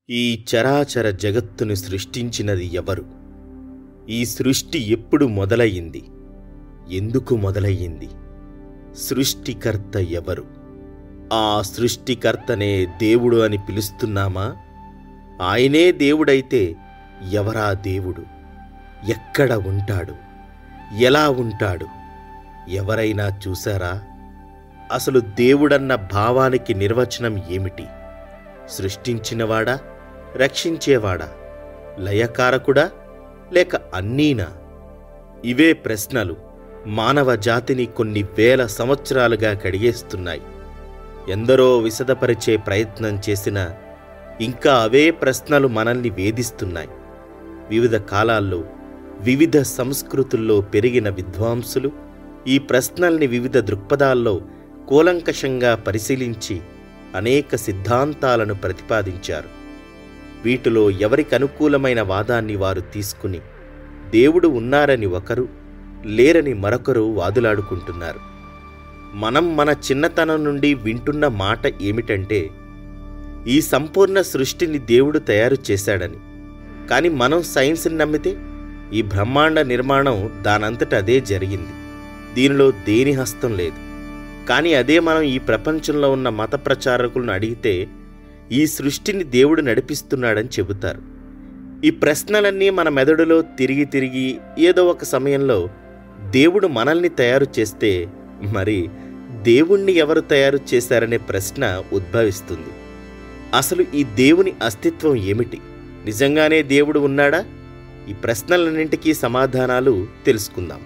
ఈ చరాచర జగత్తును సృష్టించినది ఎవరు ఈ సృష్టి ఎప్పుడు మొదలయ్యింది ఎందుకు మొదలయ్యింది సృష్టికర్త ఎవరు ఆ సృష్టికర్తనే దేవుడు అని పిలుస్తున్నామా ఆయనే దేవుడైతే ఎవరా దేవుడు ఎక్కడ ఉంటాడు ఎలా ఉంటాడు ఎవరైనా చూశారా అసలు దేవుడన్న భావానికి నిర్వచనం ఏమిటి సృష్టించినవాడా రక్షించేవాడా లయకారకుడా లేక అన్నీనా ఇవే ప్రశ్నలు మానవ జాతిని కొన్ని వేల సంవత్సరాలుగా కడిగేస్తున్నాయి ఎందరో విశదపరిచే ప్రయత్నం చేసినా ఇంకా అవే ప్రశ్నలు మనల్ని వేధిస్తున్నాయి వివిధ కాలాల్లో వివిధ సంస్కృతుల్లో పెరిగిన విద్వాంసులు ఈ ప్రశ్నల్ని వివిధ దృక్పథాల్లో కూలంకషంగా పరిశీలించి అనేక సిద్ధాంతాలను ప్రతిపాదించారు వీటిలో ఎవరికి అనుకూలమైన వాదాన్ని వారు తీసుకుని దేవుడు ఉన్నారని ఒకరు లేరని మరొకరు వాదులాడుకుంటున్నారు మనం మన చిన్నతనం నుండి వింటున్న మాట ఏమిటంటే ఈ సంపూర్ణ సృష్టిని దేవుడు తయారు చేశాడని కానీ మనం సైన్స్ని నమ్మితే ఈ బ్రహ్మాండ నిర్మాణం దానంతట అదే జరిగింది దీనిలో దేని హస్తం లేదు కానీ అదే మనం ఈ ప్రపంచంలో ఉన్న మత ప్రచారకులను అడిగితే ఈ సృష్టిని దేవుడు నడిపిస్తున్నాడని చెబుతారు ఈ ప్రశ్నలన్నీ మన మెదడులో తిరిగి తిరిగి ఏదో ఒక సమయంలో దేవుడు మనల్ని తయారు చేస్తే మరి దేవుణ్ణి ఎవరు తయారు చేశారనే ప్రశ్న ఉద్భవిస్తుంది అసలు ఈ దేవుని అస్తిత్వం ఏమిటి నిజంగానే దేవుడు ఉన్నాడా ఈ ప్రశ్నలన్నింటికీ సమాధానాలు తెలుసుకుందాం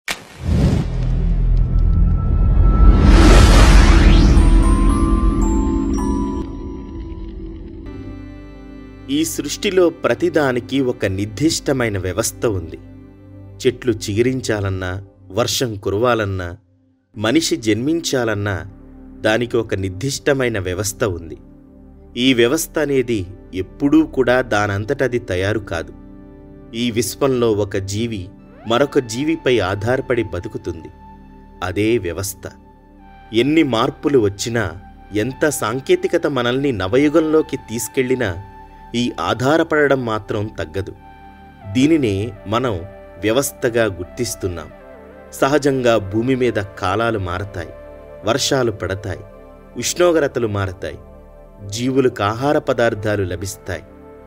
ఈ సృష్టిలో ప్రతిదానికి ఒక నిర్దిష్టమైన వ్యవస్థ ఉంది చెట్లు చిగిరించాలన్నా వర్షం కురవాలన్నా మనిషి జన్మించాలన్నా దానికి ఒక నిర్దిష్టమైన వ్యవస్థ ఉంది ఈ వ్యవస్థ అనేది ఎప్పుడూ కూడా దానంతటది తయారు కాదు ఈ విశ్వంలో ఒక జీవి మరొక జీవిపై ఆధారపడి బతుకుతుంది అదే వ్యవస్థ ఎన్ని మార్పులు వచ్చినా ఎంత సాంకేతికత మనల్ని నవయుగంలోకి తీసుకెళ్లినా ఈ ఆధారపడడం మాత్రం తగ్గదు దీనినే మనం వ్యవస్థగా గుర్తిస్తున్నాం సహజంగా భూమి మీద కాలాలు మారతాయి వర్షాలు పడతాయి ఉష్ణోగ్రతలు మారతాయి జీవులకు ఆహార పదార్థాలు లభిస్తాయి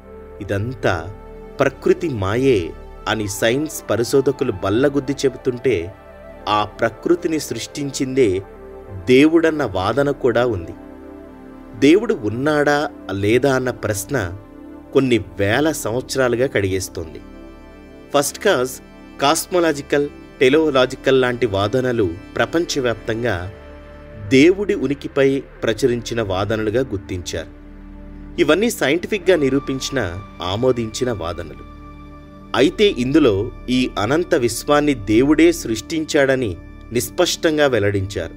ఇదంతా ప్రకృతి మాయే అని సైన్స్ పరిశోధకులు బల్లగుద్ది చెబుతుంటే ఆ ప్రకృతిని సృష్టించిందే దేవుడన్న వాదన కూడా ఉంది దేవుడు ఉన్నాడా లేదా అన్న ప్రశ్న కొన్ని వేల సంవత్సరాలుగా కడిగేస్తోంది ఫస్ట్ కాజ్ కాస్మోలాజికల్ టెలోలాజికల్ లాంటి వాదనలు ప్రపంచవ్యాప్తంగా దేవుడి ఉనికిపై ప్రచురించిన వాదనలుగా గుర్తించారు ఇవన్నీ సైంటిఫిక్గా నిరూపించిన ఆమోదించిన వాదనలు అయితే ఇందులో ఈ అనంత విశ్వాన్ని దేవుడే సృష్టించాడని నిస్పష్టంగా వెల్లడించారు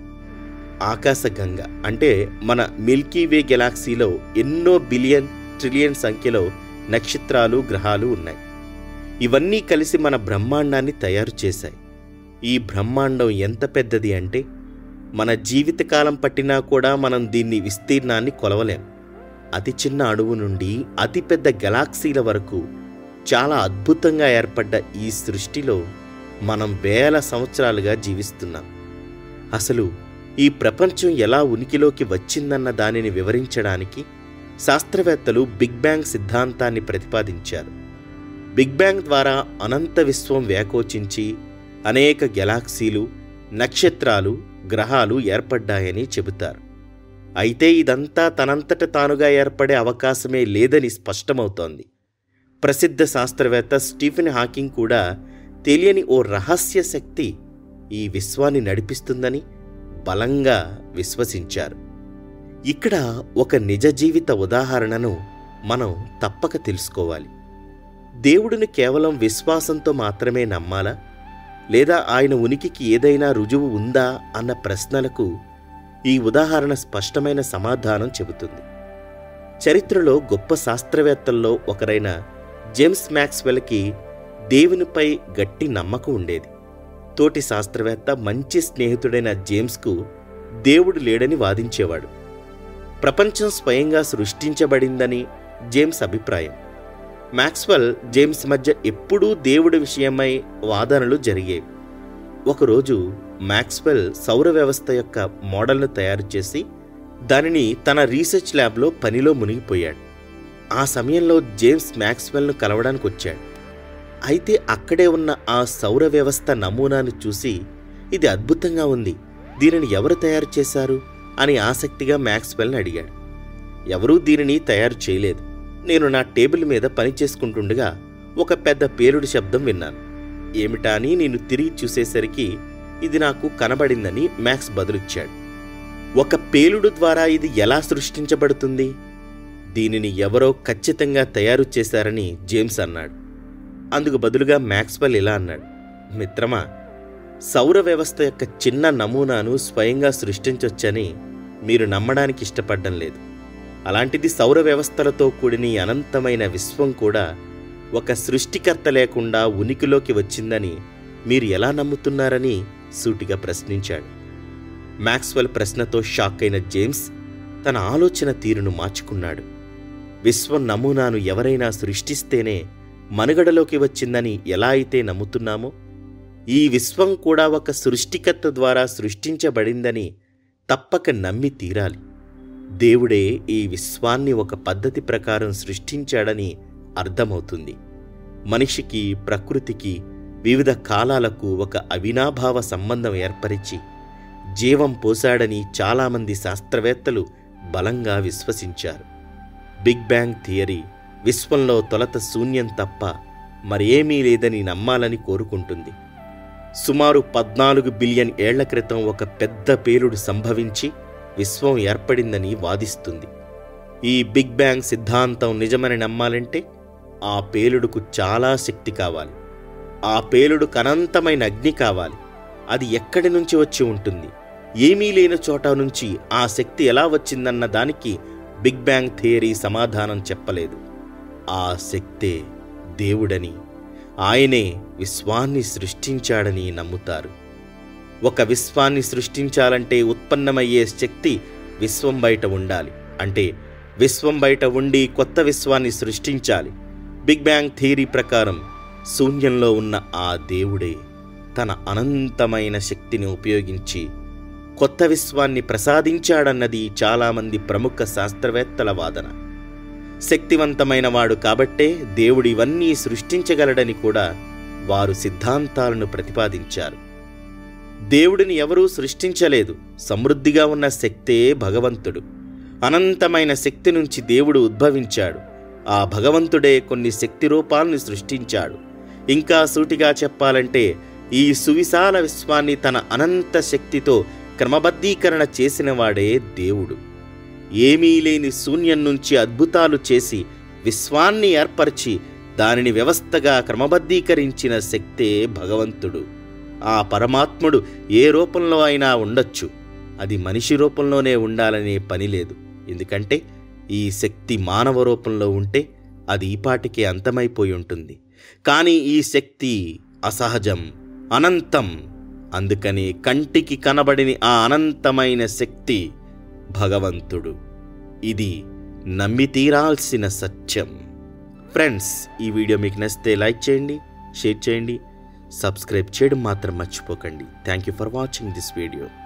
ఆకాశగంగ అంటే మన మిల్కీవే గెలాక్సీలో ఎన్నో బిలియన్ ట్రిలియన్ సంఖ్యలో నక్షత్రాలు గ్రహాలు ఉన్నాయి ఇవన్నీ కలిసి మన బ్రహ్మాండాన్ని తయారు చేశాయి ఈ బ్రహ్మాండం ఎంత పెద్దది అంటే మన జీవితకాలం పట్టినా కూడా మనం దీన్ని విస్తీర్ణాన్ని కొలవలేం అతి చిన్న అణువు నుండి అతిపెద్ద గెలాక్సీల వరకు చాలా అద్భుతంగా ఏర్పడ్డ ఈ సృష్టిలో మనం వేల సంవత్సరాలుగా జీవిస్తున్నాం అసలు ఈ ప్రపంచం ఎలా ఉనికిలోకి వచ్చిందన్న దానిని వివరించడానికి శాస్త్రవేత్తలు బిగ్ బ్యాంగ్ సిద్ధాంతాన్ని ప్రతిపాదించారు బిగ్ బ్యాంగ్ ద్వారా అనంత విశ్వం వ్యాకోచించి అనేక గెలాక్సీలు నక్షత్రాలు గ్రహాలు ఏర్పడ్డాయని చెబుతారు అయితే ఇదంతా తనంతట తానుగా ఏర్పడే అవకాశమే లేదని స్పష్టమవుతోంది ప్రసిద్ధ శాస్త్రవేత్త స్టీఫెన్ హాకింగ్ కూడా తెలియని ఓ రహస్య శక్తి ఈ విశ్వాన్ని నడిపిస్తుందని బలంగా విశ్వసించారు ఇక్కడ ఒక నిజ జీవిత ఉదాహరణను మనం తప్పక తెలుసుకోవాలి దేవుడిని కేవలం విశ్వాసంతో మాత్రమే నమ్మాలా లేదా ఆయన ఉనికికి ఏదైనా రుజువు ఉందా అన్న ప్రశ్నలకు ఈ ఉదాహరణ స్పష్టమైన సమాధానం చెబుతుంది చరిత్రలో గొప్ప శాస్త్రవేత్తల్లో ఒకరైన జేమ్స్ మ్యాక్స్వెల్కి దేవునిపై గట్టి నమ్మకం ఉండేది తోటి శాస్త్రవేత్త మంచి స్నేహితుడైన జేమ్స్కు దేవుడు లేడని వాదించేవాడు ప్రపంచం స్వయంగా సృష్టించబడిందని జేమ్స్ అభిప్రాయం మ్యాక్స్వెల్ జేమ్స్ మధ్య ఎప్పుడూ దేవుడి విషయమై వాదనలు జరిగేవి ఒకరోజు మ్యాక్స్వెల్ సౌర వ్యవస్థ యొక్క మోడల్ను తయారు చేసి దానిని తన రీసెర్చ్ ల్యాబ్లో పనిలో మునిగిపోయాడు ఆ సమయంలో జేమ్స్ మ్యాక్స్వెల్ను కలవడానికి వచ్చాడు అయితే అక్కడే ఉన్న ఆ సౌర వ్యవస్థ నమూనాను చూసి ఇది అద్భుతంగా ఉంది దీనిని ఎవరు తయారు చేశారు అని ఆసక్తిగా మ్యాక్స్వెల్ని అడిగాడు ఎవరూ దీనిని తయారు చేయలేదు నేను నా టేబుల్ మీద పని చేసుకుంటుండగా ఒక పెద్ద పేలుడు శబ్దం విన్నాను ఏమిటా అని నేను తిరిగి చూసేసరికి ఇది నాకు కనబడిందని మ్యాక్స్ బదులిచ్చాడు ఒక పేలుడు ద్వారా ఇది ఎలా సృష్టించబడుతుంది దీనిని ఎవరో ఖచ్చితంగా తయారు చేశారని జేమ్స్ అన్నాడు అందుకు బదులుగా మ్యాక్స్వెల్ ఇలా అన్నాడు మిత్రమా సౌర వ్యవస్థ యొక్క చిన్న నమూనాను స్వయంగా సృష్టించొచ్చని మీరు నమ్మడానికి ఇష్టపడడం లేదు అలాంటిది సౌర వ్యవస్థలతో కూడిన ఈ అనంతమైన విశ్వం కూడా ఒక సృష్టికర్త లేకుండా ఉనికిలోకి వచ్చిందని మీరు ఎలా నమ్ముతున్నారని సూటిగా ప్రశ్నించాడు మ్యాక్స్వెల్ ప్రశ్నతో షాక్ అయిన జేమ్స్ తన ఆలోచన తీరును మార్చుకున్నాడు విశ్వం నమూనాను ఎవరైనా సృష్టిస్తేనే మనుగడలోకి వచ్చిందని ఎలా అయితే నమ్ముతున్నామో ఈ విశ్వం కూడా ఒక సృష్టికర్త ద్వారా సృష్టించబడిందని తప్పక నమ్మి తీరాలి దేవుడే ఈ విశ్వాన్ని ఒక పద్ధతి ప్రకారం సృష్టించాడని అర్థమవుతుంది మనిషికి ప్రకృతికి వివిధ కాలాలకు ఒక అవినాభావ సంబంధం ఏర్పరిచి జీవం పోశాడని చాలామంది శాస్త్రవేత్తలు బలంగా విశ్వసించారు బిగ్ బ్యాంగ్ థియరీ విశ్వంలో తొలత శూన్యం తప్ప మరేమీ లేదని నమ్మాలని కోరుకుంటుంది సుమారు పద్నాలుగు బిలియన్ ఏళ్ల క్రితం ఒక పెద్ద పేలుడు సంభవించి విశ్వం ఏర్పడిందని వాదిస్తుంది ఈ బిగ్ బ్యాంగ్ సిద్ధాంతం నిజమని నమ్మాలంటే ఆ పేలుడుకు చాలా శక్తి కావాలి ఆ పేలుడుకు అనంతమైన అగ్ని కావాలి అది ఎక్కడి నుంచి వచ్చి ఉంటుంది ఏమీ లేని చోట నుంచి ఆ శక్తి ఎలా వచ్చిందన్న దానికి బిగ్ బ్యాంగ్ థియరీ సమాధానం చెప్పలేదు ఆ శక్తే దేవుడని ఆయనే విశ్వాన్ని సృష్టించాడని నమ్ముతారు ఒక విశ్వాన్ని సృష్టించాలంటే ఉత్పన్నమయ్యే శక్తి విశ్వం బయట ఉండాలి అంటే విశ్వం బయట ఉండి కొత్త విశ్వాన్ని సృష్టించాలి బిగ్ బ్యాంగ్ థియరీ ప్రకారం శూన్యంలో ఉన్న ఆ దేవుడే తన అనంతమైన శక్తిని ఉపయోగించి కొత్త విశ్వాన్ని ప్రసాదించాడన్నది చాలామంది ప్రముఖ శాస్త్రవేత్తల వాదన శక్తివంతమైన వాడు కాబట్టే దేవుడు ఇవన్నీ సృష్టించగలడని కూడా వారు సిద్ధాంతాలను ప్రతిపాదించారు దేవుడిని ఎవరూ సృష్టించలేదు సమృద్ధిగా ఉన్న శక్తే భగవంతుడు అనంతమైన శక్తి నుంచి దేవుడు ఉద్భవించాడు ఆ భగవంతుడే కొన్ని శక్తి రూపాలను సృష్టించాడు ఇంకా సూటిగా చెప్పాలంటే ఈ సువిశాల విశ్వాన్ని తన అనంత శక్తితో క్రమబద్ధీకరణ చేసినవాడే దేవుడు ఏమీ లేని శూన్యం నుంచి అద్భుతాలు చేసి విశ్వాన్ని ఏర్పరిచి దానిని వ్యవస్థగా క్రమబద్ధీకరించిన శక్తే భగవంతుడు ఆ పరమాత్ముడు ఏ రూపంలో అయినా ఉండొచ్చు అది మనిషి రూపంలోనే ఉండాలనే పని లేదు ఎందుకంటే ఈ శక్తి మానవ రూపంలో ఉంటే అది ఈపాటికే అంతమైపోయి ఉంటుంది కానీ ఈ శక్తి అసహజం అనంతం అందుకని కంటికి కనబడిని ఆ అనంతమైన శక్తి భగవంతుడు ఇది నమ్మి తీరాల్సిన సత్యం ఫ్రెండ్స్ ఈ వీడియో మీకు నచ్చితే లైక్ చేయండి షేర్ చేయండి సబ్స్క్రైబ్ చేయడం మాత్రం మర్చిపోకండి thank you for watching this video